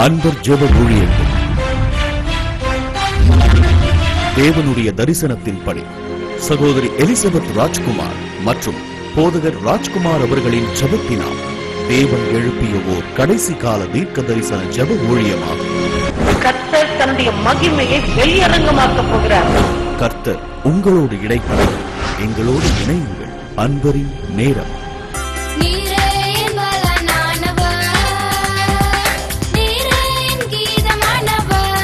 அன்பர் ஜெப ஊழியர்கள் தேவனுடைய தரிசனத்தின்படி சகோதரி எலிசபெத் ராஜ்குமார் மற்றும் போதகர் ராஜ்குமார் அவர்களின் ஜெபத்தினால் தேவன் எழுப்பிய ஓர் கடைசி கால தீர்க்க தரிசன ஜெப ஊழியமாகும் கர்த்தர் தன்னுடைய மகிமையை வெளியரங்கமாக்க போகிறார் கர்த்தர் உங்களோடு இடைப்பட எங்களோடு இணையுங்கள் அன்பரின் நேரம் நீரே என் பலனானவர் நீரே என் கீதமானவர்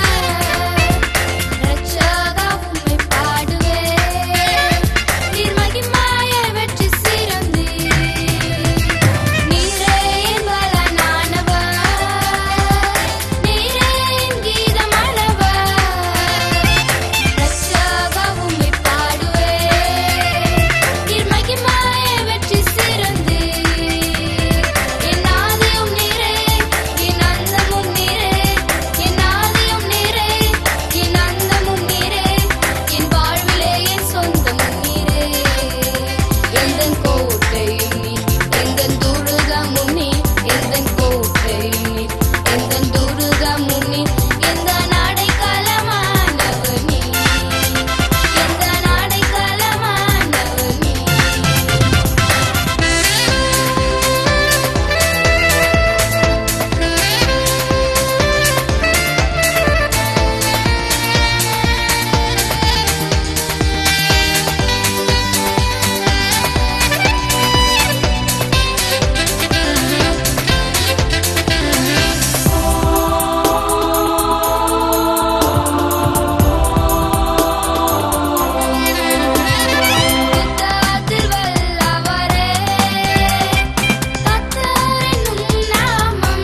ரட்சகா உம்மை பாடுவேன் நீர் மகிமையை வெற்றி சிறந்தீர் நீரே என் பலனானவர் நீரே என் கீதமானவர் ரட்சகா உம்மை பாடுவேன் நீர் மகிமையை வெற்றி சிறந்தீர் என் ஆதியும் நீரே என் அந்தமும் நீரே என் ஆதியும் நீரே என் அந்தமும் நீரே என் வாழ்விலே என் சொந்தமும் நீரே எந்தன் கோட்டையும் நீ எந்தன் துருகமும் நீ எந்தன் கோட்டையும் நீ எந்தன் துருகமும் நீ எந்த நாடை களமானவர் நீ எந்த நாடை களமானவர் நீ யுத்தத்தில் வல்லவரே கர்த்தரின் நாமம்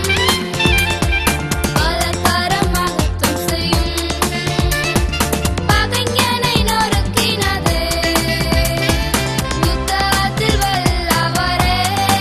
பலகரமாகத்தும் செய்யும் பகைஞனை நொறுக்கினது யுத்தத்தில் வல்லவரே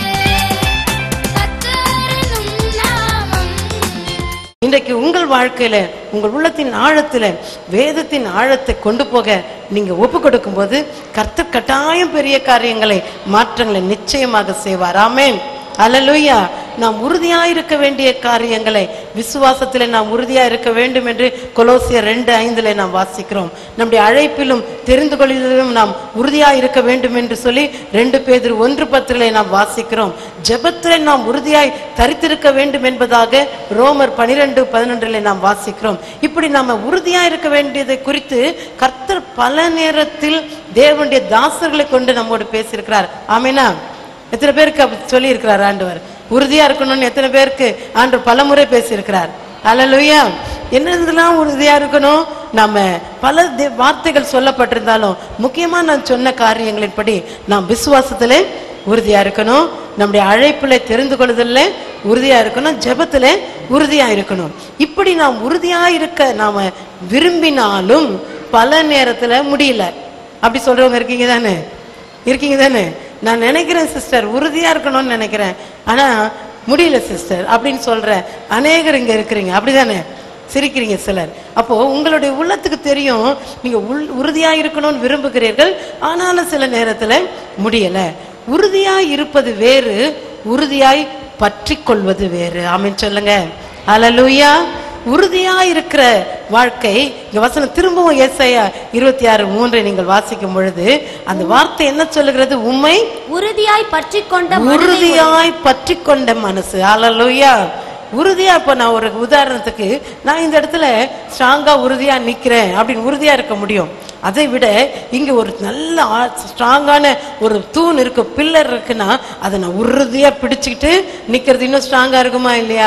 கர்த்தரின் நாமம் இன்றைக்கு உங்கள் வாழ்க்கையில உங்கள் உள்ளத்தின் ஆழத்துல வேதத்தின் ஆழத்தை கொண்டு போக நீங்க ஒப்பு கொடுக்கும்போது கர்த்தர் கட்டாயம் பெரிய காரியங்களை மாற்றங்களை நிச்சயமாக செய்வார் ஆமென் அல்லேலூயா நாம் உறுதியா இருக்க வேண்டிய காரியங்களை விசுவாசத்திலே நாம் உறுதியா இருக்க வேண்டும் என்று கொலோசியர் ரெண்டு ஐந்திலே நாம் வாசிக்கிறோம் நம்முடைய அழைப்பிலும் தெரிந்து கொள்வதிலும் நாம் உறுதியா இருக்க வேண்டும் என்று சொல்லி ரெண்டு பேர் ஒன்று பத்திலே நாம் வாசிக்கிறோம் ஜெபத்திலே நாம் உறுதியாய் தரித்திருக்க வேண்டும் என்பதாக ரோமர் பனிரெண்டு பதினொன்றிலே நாம் வாசிக்கிறோம் இப்படி நாம உறுதியா இருக்க வேண்டியதை குறித்து கர்த்தர் பல நேரத்தில் தேவனுடைய தாசர்களை கொண்டு நம்மோடு பேசியிருக்கிறார் ஆமீனா எத்தனை பேருக்கு அப்படி சொல்லி இருக்கிறார் ஆண்டவர் உறுதியா இருக்கணும்னு எத்தனை பேருக்கு ஆண்டவர் பலமுறை பேசியிருக்கிறார் அல்லேலூயா என்னதெல்லாம் உறுதியா இருக்கணும் நம்ம பல தே- வார்த்தைகள் சொல்லப்பட்டிருந்தாலும் முக்கியமா நான் சொன்ன காரியங்களின்படி நாம் விசுவாசத்திலே உறுதியா இருக்கணும் நம்முடைய அழைப்புல தெரிந்து கொள்ளுதல்ல உறுதியா இருக்கணும் ஜெபத்துல உறுதியா இருக்கணும் இப்படி நாம் உறுதியா இருக்க நாம விரும்பினாலும் பல நேரத்துல முடியல அப்படி சொல்றவங்க இருக்கீங்க தானே இருக்கீங்க தானே நான் நினைக்கிறேன் சிஸ்டர் உறுதியா இருக்கணும்னு நினைக்கிறேன் ஆனா முடியல சிஸ்டர் அப்படின்னு சொல்ற அநேகர் இங்க இருக்கிறீங்க அப்படிதானே சிரிக்கிறீங்க சிலர் அப்போ உங்களுடைய உள்ளத்துக்கு தெரியும் நீங்க உள் உறுதியா இருக்கணும்னு விரும்புகிறீர்கள் ஆனாலும் சில நேரத்துல முடியல உறுதியாய் இருப்பது வேறு உறுதியாய் பற்றி கொள்வது வேறு ஆமென் சொல்லுங்க அல்லேலூயா உறுதியா இருக்கிற வாழ்க்கை இங்க வசனம் திரும்பவும் ஏசாயா இருபத்தி ஆறு மூன்றை நீங்கள் வாசிக்கும் பொழுது அந்த வார்த்தை என்ன சொல்லுகிறது உண்மை உறுதியாய் பற்றிக் கொண்ட உறுதியாய் பற்றி கொண்ட மனசு அல்லேலூயா உறுதியா இப்ப நான் ஒரு உதாரணத்துக்கு நான் இந்த இடத்துல ஸ்ட்ராங்கா உறுதியா நிக்கிறேன் அப்படின்னு உறுதியா இருக்க முடியும் அதை விட இங்க ஒரு நல்ல ஸ்ட்ராங்கான ஒரு தூண் இருக்கு பில்லர் இருக்குன்னா அதை நான் உறுதியா பிடிச்சுக்கிட்டு நிக்கிறது இன்னும் ஸ்ட்ராங்கா இருக்குமா இல்லையா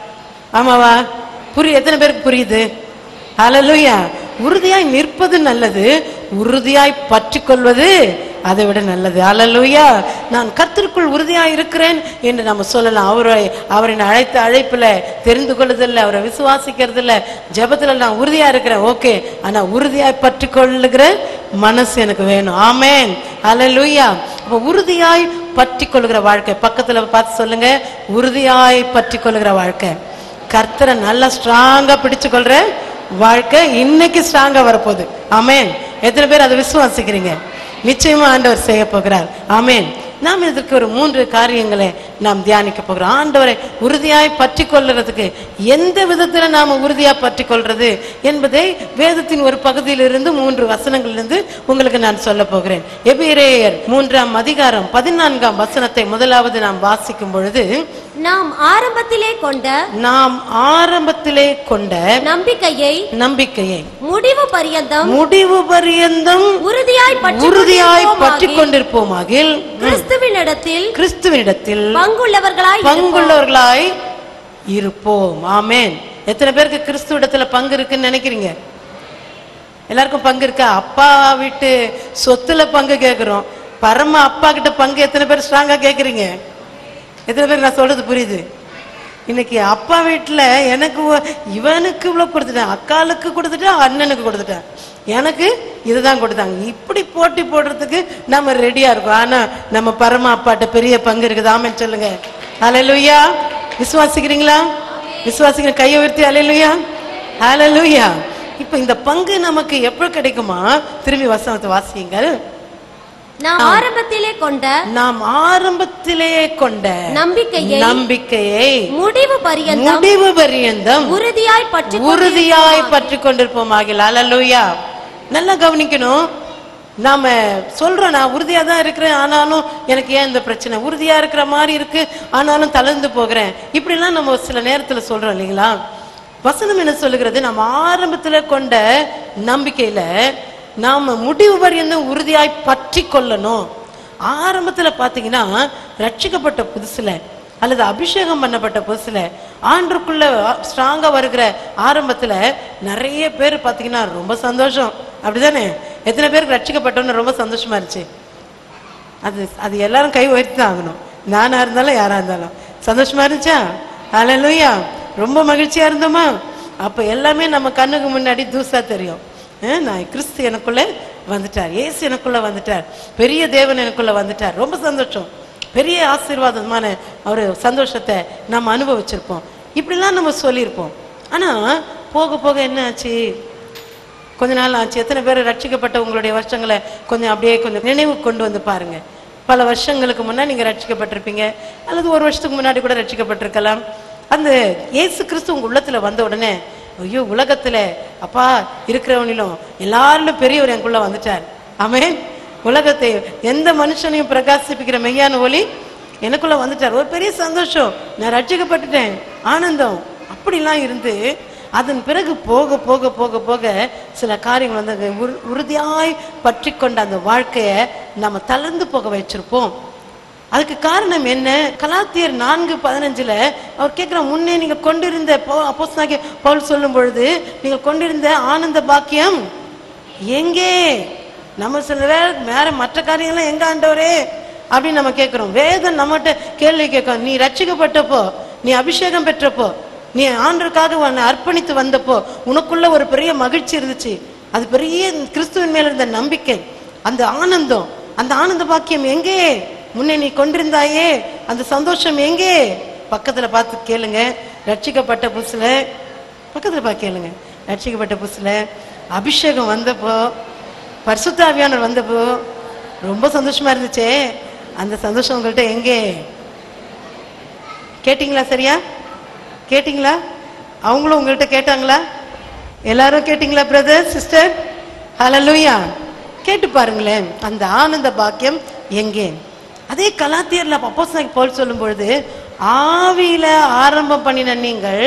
ஆமாவா புரிய எத்தனை பேருக்கு புரியுது ஹalleluya உறுதியாய் நிற்பது நல்லது உறுதியாய் பற்றி கொள்வது அதை விட நல்லது ஹalleluya நான் கர்த்தருக்குள் உறுதியாய் இருக்கிறேன் என்று நம்ம சொல்லலாம் அவரை அவரின் அழைத்த அழைப்புல தெரிந்து கொள்ளுதல்ல அவரை விசுவாசிக்கிறதுல ஜெபத்துல நான் உறுதியா இருக்கிறேன் ஓகே ஆனா உறுதியாய் பற்றி கொள்ளுகிற மனசு எனக்கு வேணும் ஆமென் ஹalleluya அப்ப உறுதியாய் பற்றி கொள்ளுகிற வாழ்க்கை பக்கத்துல பார்த்து சொல்லுங்க உறுதியாய் பற்றி கொள்ளுகிற வாழ்க்கை கர்த்தரை நல்லா ஸ்ட்ராங்கா பிடிச்சு கொள்ற வாழ்க்கை இன்னைக்கு ஸ்ட்ராங்கா வரப்போகுது ஆமென் எத்தனை பேர் அதை விசுவாசிக்கிறீங்க நிச்சயமா ஆண்டவர் செய்ய போகிறார் ஆமென் நாம் இதற்கு ஒரு மூன்று காரியங்களை நாம் தியானிக்க போகிறோம் ஆண்டவரை உறுதியாய் பற்றி கொள்றதுக்கு எந்த விதத்துல நாம உறுதியா பற்றி கொள்றது என்பதை வேதத்தின் ஒரு பகுதியிலிருந்து மூன்று வசனங்களிலிருந்து உங்களுக்கு நான் சொல்ல போகிறேன் எபிரேயர் மூன்றாம் அதிகாரம் பதினான்காம் வசனத்தை முதலாவது நாம் வாசிக்கும் பொழுது நாம் ஆரம்பத்திலே கொண்ட நாம் ஆரம்பத்திலே கொண்ட நம்பிக்கையை நம்பிக்கையை முடிவு பரியந்தம் முடிவு பரியந்தம் உறுதியாய் பற்றி உறுதியாய் பற்றி கொண்டிருப்போமாகில் கொண்டிருப்போமாகில் கிறிஸ்துவினிடத்தில் கிறிஸ்துவனிடத்தில் பங்குள்ளவர்களாய் இருப்போம். பங்குள்ளவர்களாய் இருப்போம் ஆமென் எத்தனை பேருக்கு கிறிஸ்துவிடத்துல பங்கு இருக்குன்னு நினைக்கிறீங்க எல்லாருக்கும் பங்கு இருக்கா அப்பா வீட்டு சொத்துல பங்கு கேக்குறோம் பரம அப்பா கிட்ட பங்கு எத்தனை பேர் ஸ்ட்ராங்கா கேக்குறீங்க எத்தனை பேர் நான் சொல்றது புரியுது இன்னைக்கு அப்பா வீட்டுல எனக்கு ஒ- இவனுக்கு இவ்வளவு கொடுத்துட்டேன் அக்காளுக்கு கொடுத்துட்டேன் அண்ணனுக்கு கொடுத்துட்டேன் எனக்கு இதுதான் கொடுத்தாங்க இப்படி போட்டி போடுறதுக்கு நம்ம ரெடியா இருக்கோம் ஆனா நம்ம பரம அப்பாட்ட பெரிய பங்கு இருக்குது ஆமென் சொல்லுங்க அலையலுயா விசுவாசிக்கிறீங்களா விசுவாசிக்கிற கையை உயர்த்தி அலையலுயா அலையலுயா இப்ப இந்த பங்கு நமக்கு எப்ப கிடைக்குமா திரும்பி வசனத்தை வாசியுங்கள் நாம் ஆரம்பத்திலே கொண்ட நாம் ஆரம்பத்திலேயே கொண்ட நம்பிக்கையை நம்பிக்கையை முடிவு பரியந்தம் முடிவு பரியந்தம் உறுதியாய் பற்றி உறுதியாய் பற்றி கொண்டிருப்போம் ஆகில் அலலுயா நல்லா கவனிக்கணும் நாம சொல்றோம் நான் உறுதியா தான் இருக்கிறேன் ஆனாலும் எனக்கு ஏன் இந்த பிரச்சனை உறுதியா இருக்கிற மாதிரி இருக்கு ஆனாலும் தளர்ந்து போகிறேன் இப்படிலாம் நம்ம சில நேரத்துல சொல்றோம் இல்லைங்களா வசனம் என்ன சொல்லுகிறது நம்ம ஆரம்பத்துல கொண்ட நம்பிக்கையில நாம முடிவு பரியந்தம் உறுதியாய் பற்றி கொள்ளணும் ஆரம்பத்துல பாத்தீங்கன்னா ரட்சிக்கப்பட்ட புதுசுல அல்லது அபிஷேகம் பண்ணப்பட்ட புதுசுல ஆண்டுக்குள்ள ஸ்ட்ராங்கா வருகிற ஆரம்பத்துல நிறைய பேர் பாத்தீங்கன்னா ரொம்ப சந்தோஷம் அப்படிதானே எத்தனை பேருக்கு ரட்சிக்கப்பட்டோன்னு ரொம்ப சந்தோஷமா இருந்துச்சு அது அது எல்லாரும் கை உயர்த்தி தான் ஆகணும் நானா இருந்தாலும் யாரா இருந்தாலும் சந்தோஷமா இருந்துச்சா அலலுயா ரொம்ப மகிழ்ச்சியா இருந்தோமா அப்ப எல்லாமே நம்ம கண்ணுக்கு முன்னாடி தூசா தெரியும் அஹ் நான் கிறிஸ்து எனக்குள்ள வந்துட்டார் இயேசு எனக்குள்ள வந்துட்டார் பெரிய தேவன் எனக்குள்ள வந்துட்டார் ரொம்ப சந்தோஷம் பெரிய ஆசீர்வாதமான ஒரு சந்தோஷத்தை நம்ம அனுபவிச்சிருப்போம் இப்படிலாம் நம்ம சொல்லியிருப்போம் ஆனா போக போக என்ன ஆச்சு கொஞ்ச நாள் ஆச்சு எத்தனை பேர் ரட்சிக்கப்பட்ட உங்களுடைய வருஷங்களை கொஞ்சம் அப்படியே கொஞ்சம் நினைவு கொண்டு வந்து பாருங்க பல வருஷங்களுக்கு முன்னாடி நீங்க ரட்சிக்கப்பட்டிருப்பீங்க அல்லது ஒரு வருஷத்துக்கு முன்னாடி கூட ரட்சிக்கப்பட்டிருக்கலாம் அந்த இயேசு கிறிஸ்து உங்க உள்ளத்துல வந்த உடனே ஐயோ உலகத்துல அப்பா இருக்கிறவனிலும் எல்லாரிலும் பெரியவர் எனக்குள்ள வந்துட்டார் ஆமென் உலகத்தை எந்த மனுஷனையும் பிரகாசிப்பிக்கிற மெய்யான ஒளி எனக்குள்ள வந்துட்டார் ஒரு பெரிய சந்தோஷம் நான் ரட்சிக்கப்பட்டுட்டேன் ஆனந்தம் அப்படிலாம் இருந்து அதன் பிறகு போக போக போக போக சில காரியங்கள் வந்து அங்க உறு- உறுதியாய் பற்றி கொண்ட அந்த வாழ்க்கையை நம்ம தளர்ந்து போக வச்சிருப்போம் அதுக்கு காரணம் என்ன கலாத்தியர் நான்கு பதினஞ்சுல அவர் கேட்கிற முன்னே நீங்க கொண்டிருந்த அப்போஸ்தலனாகிய பவுல் சொல்லும் பொழுது நீங்கள் கொண்டிருந்த ஆனந்த பாக்கியம் எங்கே நம்ம சில வேற வேற மற்ற காரியங்கள்லாம் எங்க ஆண்டவரே அப்படின்னு நம்ம கேட்கிறோம் வேதம் நம்மகிட்ட கேள்வி கேட்கும் நீ ரட்சிக்கப்பட்டப்போ நீ அபிஷேகம் பெற்றப்போ நீ ஆண்டருக்காக உன்னை அர்ப்பணித்து வந்தப்போ உனக்குள்ள ஒரு பெரிய மகிழ்ச்சி இருந்துச்சு அது பெரிய கிறிஸ்துவின் மேல இருந்த நம்பிக்கை அந்த ஆனந்தம் அந்த ஆனந்த பாக்கியம் எங்கே முன்னே நீ கொண்டிருந்தாயே அந்த சந்தோஷம் எங்கே பக்கத்துல பார்த்து கேளுங்க ரட்சிக்கப்பட்ட புதுசுல பக்கத்துல பார்த்து கேளுங்க ரட்சிக்கப்பட்ட புதுசுல அபிஷேகம் வந்தப்போ பரிசுத்தாவியானவர் வந்தப்போ ரொம்ப சந்தோஷமா இருந்துச்சே அந்த சந்தோஷம் உங்கள்கிட்ட எங்கே கேட்டிங்களா சரியா கேட்டிங்களா அவங்களும் உங்கள்கிட்ட கேட்டாங்களா எல்லாரும் கேட்டிங்களா பிரதர் சிஸ்டர் ஹalleluya கேட்டு பாருங்களேன் அந்த ஆனந்த பாக்கியம் எங்கே அதே கலாத்தியர்ல அப்போஸ்தலன் பவுல் சொல்லும் பொழுது ஆவியில ஆரம்பம் பண்ணின நீங்கள்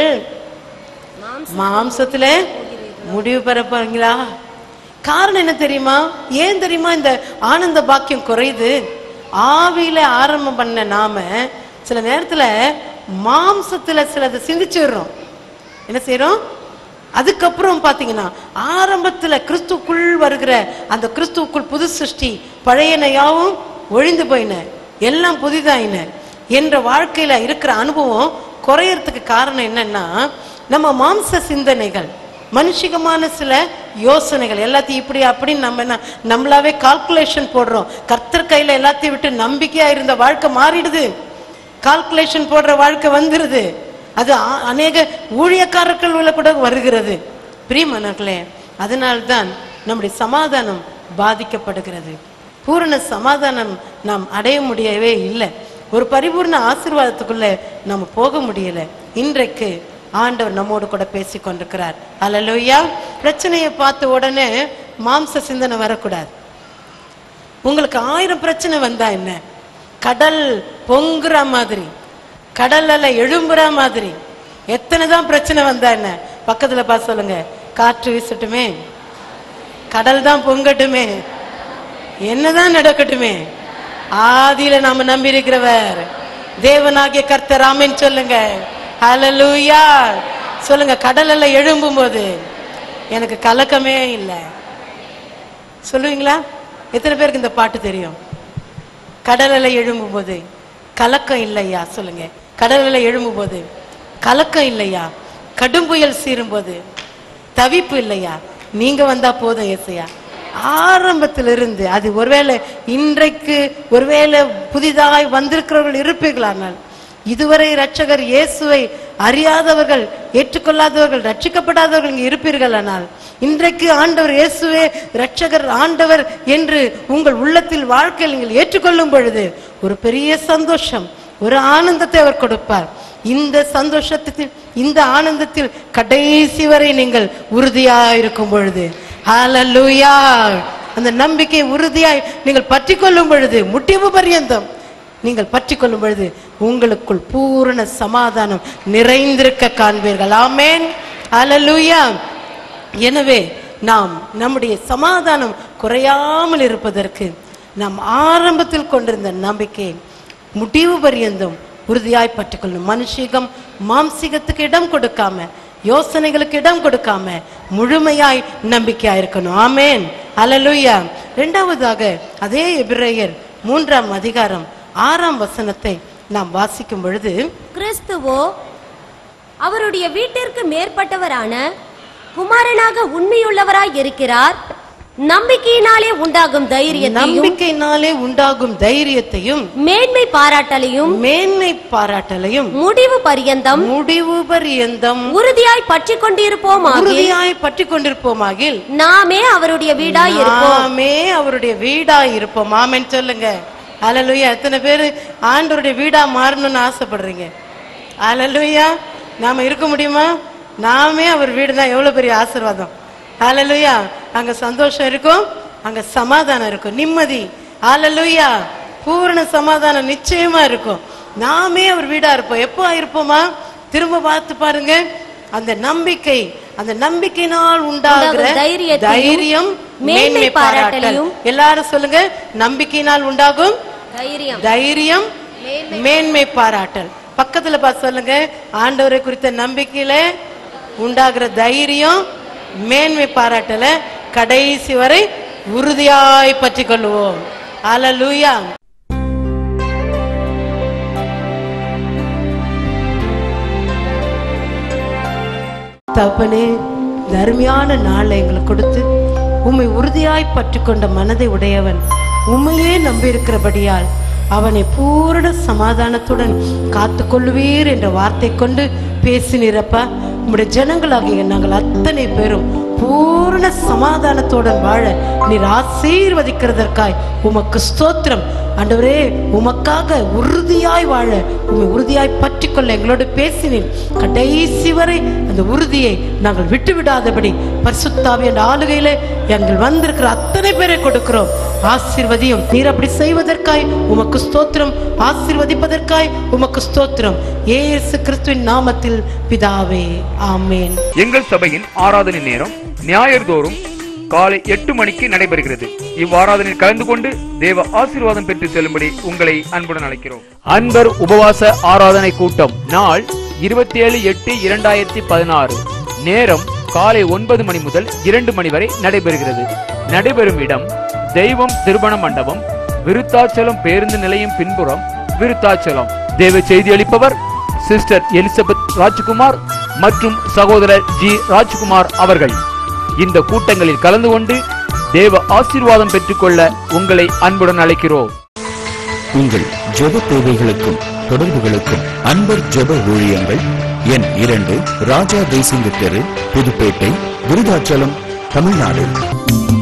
மாம்சத்துல முடிவு பெற போறீங்களா காரணம் என்ன தெரியுமா ஏன் தெரியுமா இந்த ஆனந்த பாக்கியம் குறையுது ஆவியில ஆரம்பம் பண்ண நாம சில நேரத்துல மாம்சத்துல சிலதை சிந்திச்சிடுறோம் என்ன செய்றோம் அதுக்கப்புறம் பாத்தீங்கன்னா ஆரம்பத்துல கிறிஸ்துக்குள் வருகிற அந்த கிறிஸ்துவுக்குள் புது சிருஷ்டி பழையன யாவும் ஒழிந்து போயின எல்லாம் புதிதாயின என்ற வாழ்க்கையில இருக்கிற அனுபவம் குறையறதுக்கு காரணம் என்னன்னா நம்ம மாம்ச சிந்தனைகள் மனுஷிகமான சில யோசனைகள் எல்லாத்தையும் இப்படி அப்படின்னு நம்ம என்ன நம்மளாவே கால்குலேஷன் போடுறோம் கர்த்தர் கையில எல்லாத்தையும் விட்டு நம்பிக்கையா இருந்த வாழ்க்கை மாறிடுது கால்குலேஷன் போடுற வாழ்க்கை வந்துருது அது அ- அநேக ஊழியக்காரர்கள் உள்ள கூட வருகிறது பிரியமானவர்களே அதனால்தான் நம்முடைய சமாதானம் பாதிக்கப்படுகிறது பூரண சமாதானம் நாம் அடைய முடியவே இல்லை ஒரு பரிபூர்ண ஆசீர்வாதத்துக்குள்ள நம்ம போக முடியல இன்றைக்கு ஆண்டவர் நம்மோடு கூட பேசி கொண்டிருக்கிறார் அல்லலுயா பிரச்சனையை பார்த்த உடனே மாம்ச சிந்தனை வரக்கூடாது உங்களுக்கு ஆயிரம் பிரச்சனை வந்தா என்ன கடல் பொங்குற மாதிரி கடல் அலை எழும்புற மாதிரி எத்தனை தான் பிரச்சனை வந்தா என்ன பக்கத்துல பார்த்து சொல்லுங்க காற்று வீசட்டுமே கடல் தான் பொங்கட்டுமே என்னதான் நடக்கட்டுமே ஆதியில நாம நம்பி இருக்கிறவர் தேவனாகிய கர்த்தர் ஆமென் சொல்லுங்க ஹalleluya சொல்லுங்க கடல் எல்லாம் எழும்பும் போது எனக்கு கலக்கமே இல்லை சொல்லுவீங்களா எத்தனை பேருக்கு இந்த பாட்டு தெரியும் கடல் அலை எழும்பும் போது கலக்கம் இல்லையா சொல்லுங்க கடல் அலை எழும்பும் போது கலக்கம் இல்லையா கடும் புயல் சீரும் போது தவிப்பு இல்லையா நீங்க வந்தா போதும் ஏசையா ஆரம்பத்திலிருந்து அது ஒருவேளை இன்றைக்கு ஒருவேளை புதிதாய் வந்திருக்கிறவர்கள் இருப்பீர்களானால் இதுவரை இரட்சகர் இயேசுவை அறியாதவர்கள் ஏற்றுக்கொள்ளாதவர்கள் ரட்சிக்கப்படாதவர்கள் இங்கே இருப்பீர்களானால் இன்றைக்கு ஆண்டவர் இயேசுவே இரட்சகர் ஆண்டவர் என்று உங்கள் உள்ளத்தில் வாழ்க்கையில் நீங்கள் ஏற்றுக்கொள்ளும் பொழுது ஒரு பெரிய சந்தோஷம் ஒரு ஆனந்தத்தை அவர் கொடுப்பார் இந்த சந்தோஷத்தில் இந்த ஆனந்தத்தில் கடைசி வரை நீங்கள் உறுதியாக இருக்கும் பொழுது ஹalleluya அந்த நம்பிக்கை உறுதியாய் நீங்கள் பற்றி கொள்ளும் பொழுது முடிவு பரியந்தம் நீங்கள் பற்றி கொள்ளும் பொழுது உங்களுக்குள் பூரண சமாதானம் நிறைந்திருக்க காண்பீர்கள் ஆமென் ஹalleluya எனவே நாம் நம்முடைய சமாதானம் குறையாமல் இருப்பதற்கு நாம் ஆரம்பத்தில் கொண்டிருந்த நம்பிக்கை முடிவு பரியந்தம் உறுதியாய் பற்றிக்கொள்ளணும் மனுஷிகம் மாம்சிகத்துக்கு இடம் கொடுக்காம யோசனைகளுக்கு இடம் கொடுக்காம முழுமையாய் நம்பிக்கையா இருக்கணும் ஆமேன் அல்லேலூயா இரண்டாவதாக அதே எபிரேயர் மூன்றாம் அதிகாரம் ஆறாம் வசனத்தை நாம் வாசிக்கும் பொழுது கிறிஸ்துவோ அவருடைய வீட்டிற்கு மேற்பட்டவரான குமாரனாக உண்மையுள்ளவராய் இருக்கிறார் நம்பிக்கையினாலே உண்டாகும் தைரியத்தையும் நம்பிக்கையினாலே உண்டாகும் தைரியத்தையும் மேன்மை பாராட்டலையும் மேன்மை பாராட்டலையும் முடிவு பரியந்தம் முடிவு பரியந்தம் உறுதியாய் பற்றி கொண்டிருப்போமாக உறுதியாய் பற்றி கொண்டிருப்போமாகில் நாமே அவருடைய வீடாய் இருப்போம் நாமே அவருடைய வீடா இருப்போம் ஆமென் சொல்லுங்க அலலுயா எத்தனை பேர் ஆண்டவருடைய வீடா மாறணும்னு ஆசைப்படுறீங்க அலலுயா நாம இருக்க முடியுமா நாமே அவர் வீடு தான் எவ்வளவு பெரிய ஆசீர்வாதம் அலலுயா அங்க சந்தோஷம் இருக்கும் அங்க சமாதானம் இருக்கும் நிம்மதி அலலுயா பூரண சமாதானம் நிச்சயமா இருக்கும் நாமே அவர் வீடா இருப்போம் எப்போ இருப்போமா திரும்ப பார்த்து பாருங்க அந்த நம்பிக்கை அந்த நம்பிக்கையினால் உண்டாகிற உண்டாகும் தைரியத்தையும், தைரியம் மேன்மை மேன்மை பாராட்டல் பாராட்டலையும் எல்லாரும் சொல்லுங்க நம்பிக்கையினால் உண்டாகும் தைரியம் தைரியம் மேன்மை பாராட்டல் பக்கத்துல பார்த்து சொல்லுங்க ஆண்டவரை குறித்த நம்பிக்கையில உண்டாகிற தைரியம் மேன்மை பாராட்டல கடைசி வரை உறுதியாய் பற்றி கொள்வோம் அல்லேலூயா தகப்பனே இந்த அருமையான நாளை எங்களுக்கு கொடுத்து உம்மை உறுதியாய் பற்றிக்கொண்ட மனதை உடையவன் உம்மையே நம்பியிருக்கிறபடியால் அவனை பூரண சமாதானத்துடன் காத்து கொள்ளுவீர் என்ற வார்த்தை கொண்டு பேசினீரப்பா உம்முடைய ஜனங்களாகிய நாங்கள் அத்தனை பேரும் பூரண சமாதானத்துடன் வாழ நீர் ஆசீர்வதிக்கிறதற்காய் உமக்கு ஸ்தோத்திரம் ஆண்டவரே உமக்காக உறுதியாய் வாழ உம்மை உறுதியாய் பற்றிக்கொள்ள எங்களோடு பேசினேன் கடைசி வரை அந்த உறுதியை நாங்கள் விட்டு விடாதபடி பரிசுத்தாவி என்ற ஆளுகையில எங்கள் வந்திருக்கிற அத்தனை பேரை கொடுக்கிறோம் ஆசீர்வதியும் நீர் அப்படி செய்வதற்காய் உமக்கு ஸ்தோத்திரம் ஆசீர்வதிப்பதற்காய் உமக்கு ஸ்தோத்திரம் ஏசு கிறிஸ்துவின் நாமத்தில் பிதாவே ஆமேன் எங்கள் சபையின் ஆராதனை நேரம் ஞாயிறுதோறும் காலை எட்டு மணிக்கு நடைபெறுகிறது இவ்வாராதனையில் கலந்து கொண்டு தேவ ஆசீர்வாதம் பெற்று செல்லும்படி உங்களை அன்புடன் அழைக்கிறோம் அன்பர் உபவாச ஆராதனை கூட்டம் நாள் இருபத்தி ஏழு எட்டு இரண்டாயிரத்தி பதினாறு நேரம் காலை ஒன்பது மணி முதல் இரண்டு மணி வரை நடைபெறுகிறது நடைபெறும் இடம் தெய்வம் திருமண மண்டபம் விருத்தாச்சலம் பேருந்து நிலையம் பின்புறம் விருத்தாச்சலம் தேவ செய்தி அளிப்பவர் சிஸ்டர் எலிசபெத் ராஜ்குமார் மற்றும் சகோதரர் ஜி ராஜ்குமார் அவர்கள் இந்த கூட்டங்களில் கலந்து கொண்டு தேவ ஆசீர்வாதம் பெற்றுக்கொள்ள உங்களை அன்புடன் அழைக்கிறோம் உங்கள் ஜெப தேவைகளுக்கும் தொடர்புகளுக்கும் அன்பர் ஜெப ஊழியங்கள் எண் இரண்டு ராஜா தேசிங்க தெரு புதுப்பேட்டை விருதாச்சலம் தமிழ்நாடு